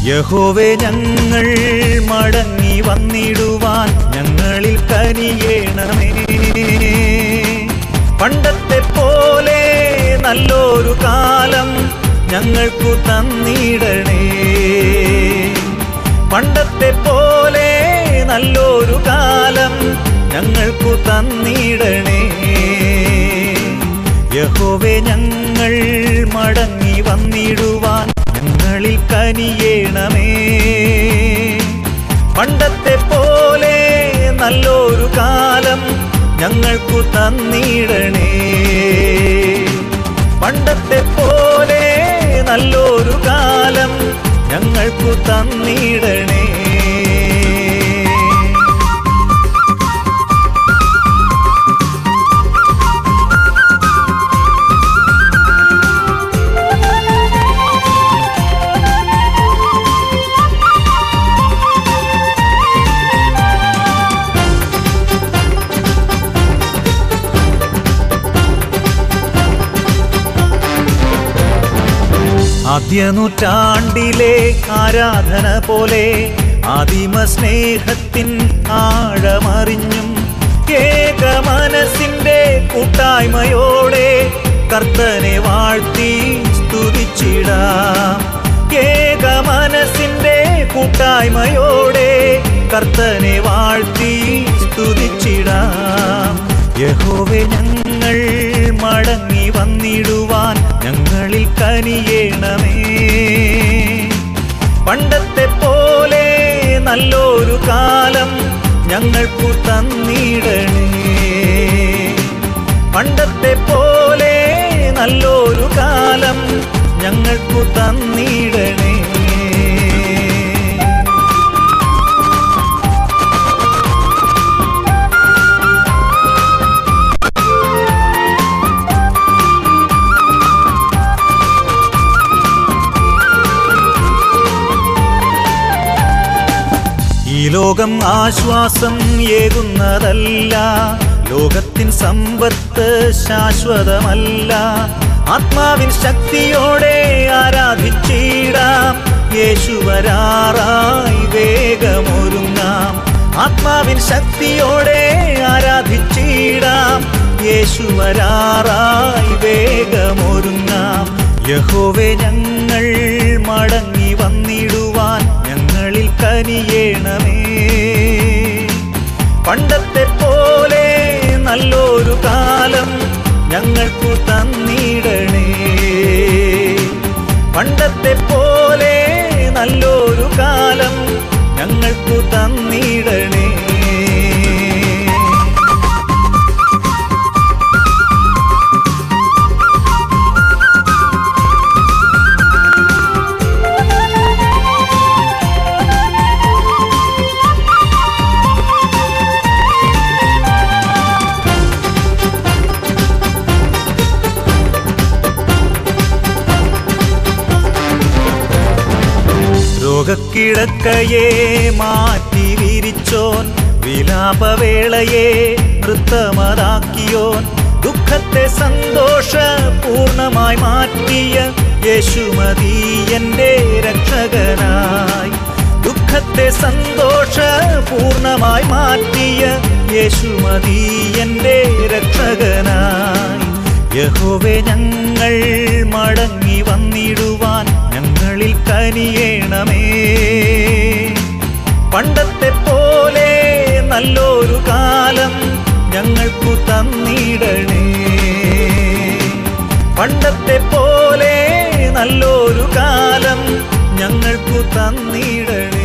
യഹോവേ ഞങ്ങൾ മടങ്ങി വന്നിടുവാൻ ഞങ്ങളിൽ കനിയേണമേ പണ്ടത്തെ പോലെ നല്ലൊരു കാലം ഞങ്ങൾക്കു തന്നിടണേ പണ്ടത്തെ പോലെ നല്ലൊരു കാലം ഞങ്ങൾക്കു തന്നിടണേ യഹോവേ ഞങ്ങൾ മടങ്ങി വന്നിടുവാൻ ഞങ്ങളിൽ കനിയേണമേ പണ്ടത്തെ പോലെ നല്ലൊരു കാലം ഞങ്ങൾക്കു തന്നിടണേ പണ്ടത്തെ പോലെ നല്ലൊരു കാലം ഞങ്ങൾക്കു തന്നിടണേ ആദ്യ നൂറ്റാണ്ടിലെ ആരാധന പോലെ ആദിമ സ്നേഹത്തിൻ ആഴമറിഞ്ഞും ഏക മനസ്സിന്റെ കൂട്ടായ്മയോടെ കർത്തനെ വാഴ്ത്തി സ്തുതിച്ചിടാം ഏക മനസ്സിന്റെ കൂട്ടായ്മയോടെ കർത്തനെ വാഴ്ത്തി സ്തുതിച്ചിടാം യഹോവെ ഞങ്ങൾ മടങ്ങി വന്നിടുവാൻ ഞങ്ങളിൽ കനിയേണമേ പണ്ടത്തെ പോലെ നല്ലൊരു കാലം ഞങ്ങൾക്കു തന്നിടണേ പണ്ടത്തെ പോലെ നല്ലൊരു കാലം ഞങ്ങൾക്കു തന്നിടണേ ഈ ലോകം ആശ്വാസം ഏകുന്നതല്ല ലോകത്തിൻ സമ്പത്ത് ശാശ്വതമല്ല ആത്മാവിൻ ശക്തിയോടെ ആരാധിച്ചിടാം യേശുവരാറായി വേഗമൊരുങ്ങാം ആത്മാവിൻ ശക്തിയോടെ ആരാധിച്ചിടാം യേശുവരാറായി വേഗമൊരുങ്ങാം യഹോവെ ഞങ്ങൾ മടങ്ങി വന്നിടുവാൻ ഞങ്ങളിൽ കനിയേണമേ പണ്ടത്തെ പോലെ നല്ലൊരു കാലം ഞങ്ങൾക്കു തന്നിടണേ പണ്ടത്തെ പോലെ നല്ലൊരു കാലം ഞങ്ങൾക്കു തന്നിടണേ രോഗക്കിടക്കയെ മാറ്റി വിരിച്ചോൻ വിലാപവേളയെ നൃത്തമതാക്കിയോൻ ദുഃഖത്തെ സന്തോഷ പൂർണ്ണമായി മാറ്റിയ യേശുമതി എൻ്റെ രക്ഷകനായി ദുഃഖത്തെ സന്തോഷ പൂർണ്ണമായി മാറ്റിയ യേശുമതി എൻ്റെ രക്ഷകനായി യഹോവെ ഞങ്ങൾ മടങ്ങി വന്നിടുവാൻ ഞങ്ങളിൽ കനിയേണമേ പണ്ടത്തെ പോലെ നല്ലൊരു കാലം ഞങ്ങൾക്കു തന്നിടണേ പണ്ടത്തെ പോലെ നല്ലൊരു കാലം ഞങ്ങൾക്കു തന്നിടണേ